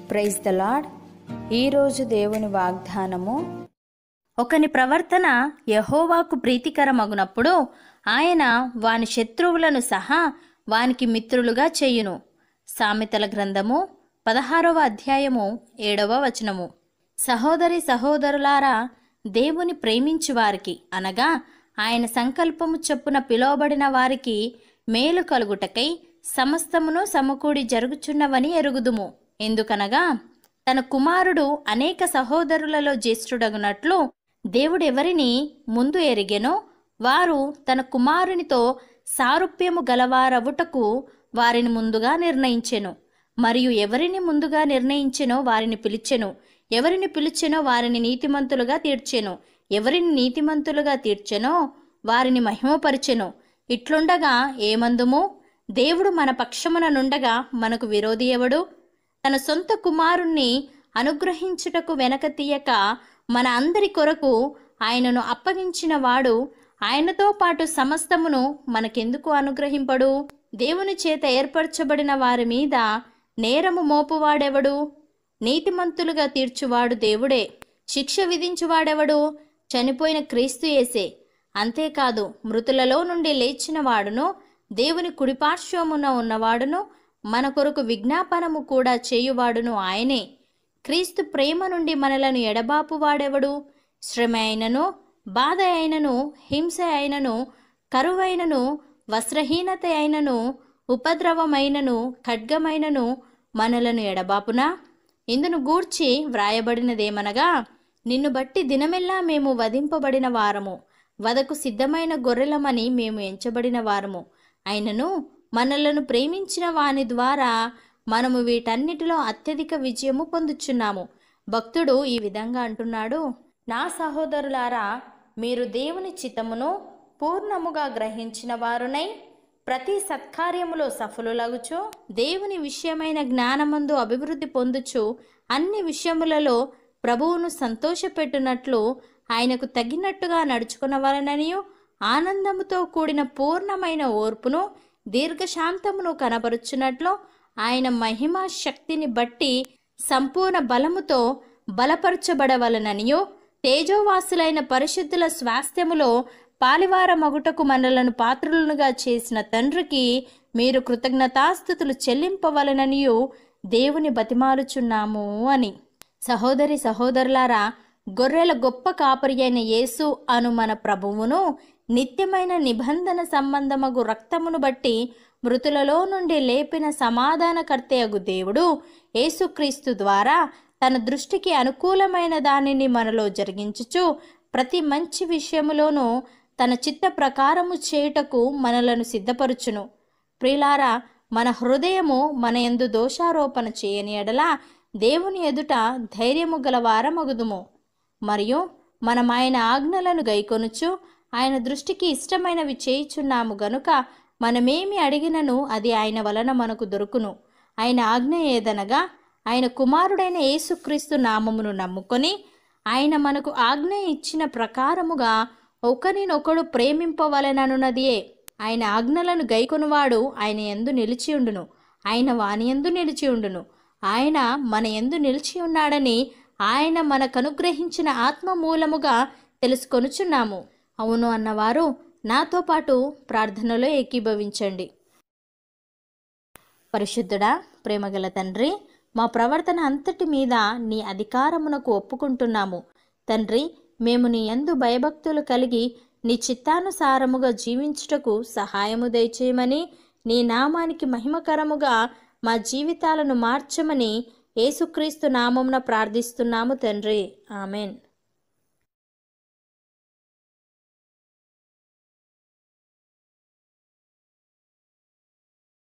praise the lord ఈరోజు దేవుని వాగ్దానము ఒకని ప్రవర్తన యహోవాకు ప్రీతికరమగునప్పుడు ఆయన వాని శత్రువులను సహా వానికి మిత్రులుగా చేయును సామెతల గ్రంథము పదహారవ అధ్యాయము ఏడవ వచనము సహోదరి సహోదరులారా దేవుని ప్రేమించు వారికి అనగా ఆయన సంకల్పము చొప్పున పిలువబడిన వారికి మేలు కలుగుటకై సమస్తమును సమకూడి జరుగుచున్నవని ఎరుగుదుము ఎందుకనగా తన కుమారుడు అనేక సహోదరులలో జ్యేష్ఠుడగునట్లు దేవుడెవరిని ముందు ఎరిగెనో వారు తన కుమారునితో సారూప్యము గలవారవుటకు వారిని ముందుగా నిర్ణయించెను మరియు ఎవరిని ముందుగా నిర్ణయించెనో వారిని పిలిచెను ఎవరిని పిలిచెనో వారిని నీతిమంతులుగా తీర్చెను ఎవరిని నీతిమంతులుగా తీర్చెనో వారిని మహిమపరిచెను ఇట్లుండగా ఏమందుము దేవుడు మన పక్షమున నుండగా మనకు విరోధి ఎవడు తన సొంత కుమారుణ్ణి అనుగ్రహించుటకు వెనక తీయక మన అందరి కొరకు ఆయనను అప్పగించిన వాడు ఆయనతో పాటు సమస్తమును మనకెందుకు అనుగ్రహింపడు దేవుని చేత ఏర్పరచబడిన వారి మీద నేరము మోపువాడెవడు నీతిమంతులుగా తీర్చువాడు దేవుడే శిక్ష విధించువాడెవడు చనిపోయిన క్రీస్తు యేసే అంతేకాదు మృతులలో నుండి లేచిన వాడును దేవుని కుడిపార్శ్వమున ఉన్నవాడును మన కొరకు విజ్ఞాపనము కూడా చేయువాడును ఆయనే క్రీస్తు ప్రేమ నుండి మనలను ఎడబాపు వాడెవడు శ్రమ అయినను బాధ అయినను హింస అయినను కరువైనను వస్త్రహీనత అయినను ఉపద్రవమైనను ఖడ్గమైనను మనలను ఎడబాపునా ఇందును గూర్చి వ్రాయబడినదేమనగా నిన్ను బట్టి దినమెల్లా మేము వధింపబడిన వారము వదకు సిద్ధమైన గొర్రెలమని మేము ఎంచబడిన వారము అయినను మనలను ప్రేమించిన వాని ద్వారా మనము వీటన్నిటిలో అత్యధిక విజయము పొందుచున్నాము భక్తుడు ఈ విధంగా అంటున్నాడు నా సహోదరులారా మీరు దేవుని చిత్తమును పూర్ణముగా గ్రహించిన వారునై ప్రతి సత్కార్యములో సఫలులగుచు దేవుని విషయమైన జ్ఞానమందు అభివృద్ధి పొందుచు అన్ని విషయములలో ప్రభువును సంతోషపెట్టునట్లు ఆయనకు తగినట్టుగా నడుచుకునవలననియు ఆనందముతో కూడిన పూర్ణమైన ఓర్పును దీర్ఘశాంతమును కనబరుచున్నట్లు ఆయన మహిమా శక్తిని బట్టి సంపూర్ణ బలముతో బలపరచబడవలననియు తేజోవాసులైన పరిశుద్ధుల స్వాస్థ్యములో పాలివార మగుటకు మనలను పాత్రులుగా చేసిన తండ్రికి మీరు కృతజ్ఞతాస్థుతులు చెల్లింపవలననియు దేవుని బతిమాలుచున్నాము అని సహోదరి సహోదరులారా గొర్రెల గొప్ప కాపరి అయిన యేసు అను మన ప్రభువును నిత్యమైన నిబంధన సంబంధమగు రక్తమును బట్టి మృతులలో నుండి లేపిన సమాధానకర్తయగు దేవుడు యేసుక్రీస్తు ద్వారా తన దృష్టికి అనుకూలమైన దానిని మనలో జరిగించుచు ప్రతి మంచి విషయములోనూ తన చిత్త ప్రకారము చేయుటకు మనలను సిద్ధపరుచును ప్రిలారా మన హృదయము మన ఎందు దోషారోపణ చేయని ఎడల దేవుని ఎదుట ధైర్యము గల వారమగుదుము మరియు మనం ఆయన ఆజ్ఞలను గైకొనుచు ఆయన దృష్టికి ఇష్టమైనవి చేయుచున్నాము గనుక మనమేమి అడిగినను అది ఆయన వలన మనకు దొరుకును ఆయన ఆజ్ఞ ఏదనగా ఆయన కుమారుడైన యేసుక్రీస్తు నామమును నమ్ముకొని ఆయన మనకు ఆజ్ఞ ఇచ్చిన ప్రకారముగా ఒకరినొకడు ప్రేమింపవలెననున్నదియే ఆయన ఆజ్ఞలను గైకొనువాడు ఆయన ఎందు నిలిచి ఉండును ఆయన వాని ఎందు నిలిచి ఉండును ఆయన మన ఎందు నిలిచి ఉన్నాడని ఆయన మనకు అనుగ్రహించిన ఆత్మ మూలముగా తెలుసుకొనుచున్నాము అవును అన్నవారు నాతో పాటు ప్రార్థనలో ఏకీభవించండి పరిశుద్ధుడా ప్రేమగల తండ్రి మా ప్రవర్తన అంతటి మీద నీ అధికారమునకు ఒప్పుకుంటున్నాము తండ్రి మేము నీ యందు భయభక్తులు కలిగి నీ చిత్తానుసారముగా జీవించుటకు సహాయము దయచేయమని నీ నామానికి మహిమకరముగా మా జీవితాలను మార్చమని యేసుక్రీస్తు నామమున ప్రార్థిస్తున్నాము తండ్రి ఆమెన్